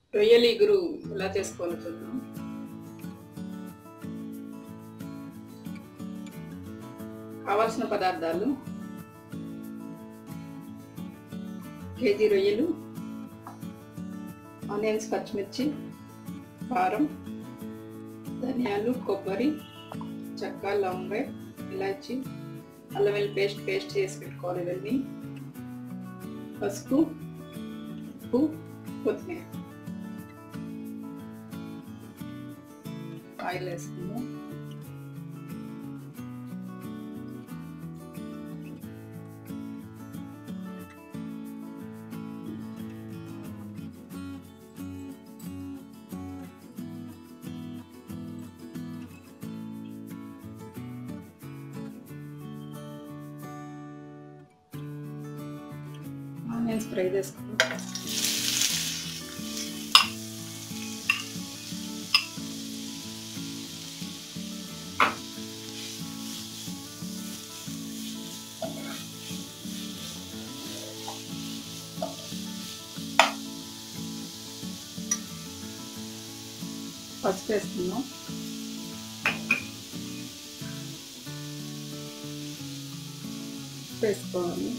రొయ్యలు ఇగురు ఎలా చేసుకోవాలో చూద్దాం కావాల్సిన పదార్థాలు కేజీ రొయ్యలు ఆనియన్స్ పచ్చిమిర్చి కారం ధనియాలు కొబ్బరి చెక్క లవంగ ఇలాచి అల్లం వెల్లి పేస్ట్ పేస్ట్ చేసి పెట్టుకోవాలి ఇవన్నీ పసుపు ఉప్పు కొత్తిమీర ఆయిల్ వేసుకుందాం ఆనియన్స్ ఫ్రై చేసుకుందాం పసుపు వేసుకుందాం వేసుకోవాలి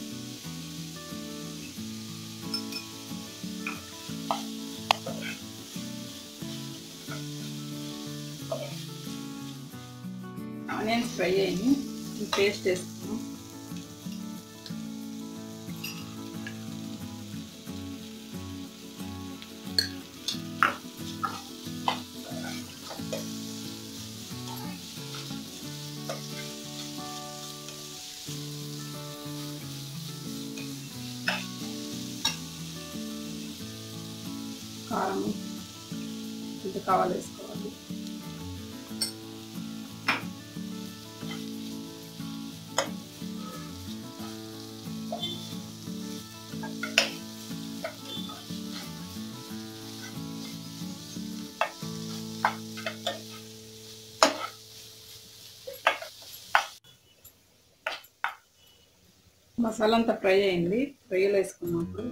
ఆనియన్స్ ఫ్రై అయ్యి పేస్ట్ వేసుకున్నాం కారం ఎంత కావాలి వేసుకోవాలి మసాలా అంతా ఫ్రై అయింది రొయ్యలు వేసుకున్నప్పుడు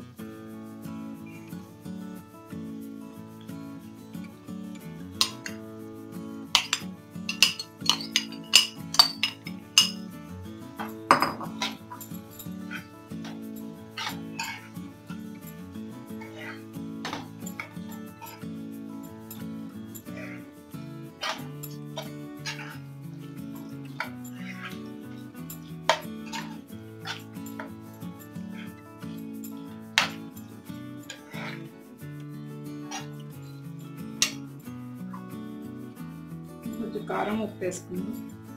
కొంచెం కారం ఉప్పు వేసుకుందాం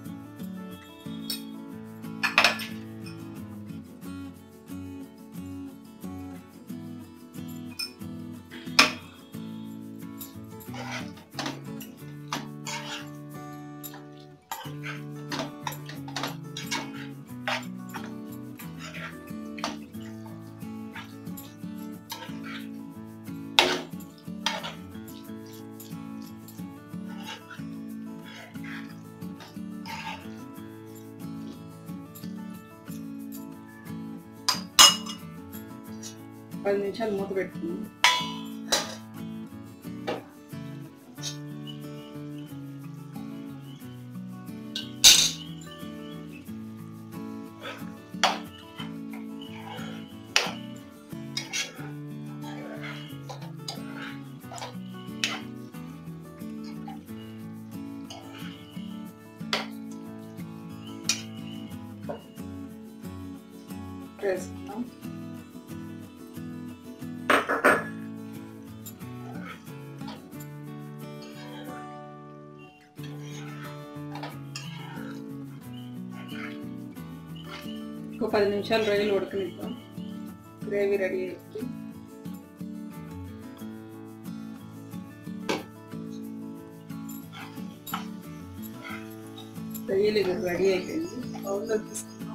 పది నిమిషాలు మూత పెట్టుకుందాం వేసుకుందాం ఒక పది నిమిషాలు రొయ్యలు ఉడకనిద్దాం గ్రేవీ రెడీ అయిపోయింది రొయ్యలు ఇది రెడీ అయిపోయింది బౌల్లో తీసుకుందాం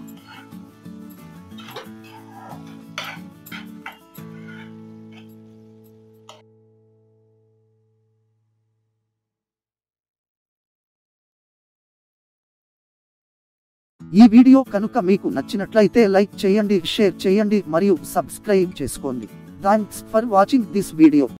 ఈ వీడియో కనుక మీకు నచ్చినట్లయితే లైక్ చేయండి షేర్ చేయండి మరియు సబ్స్క్రైబ్ చేసుకోండి thanks for watching this video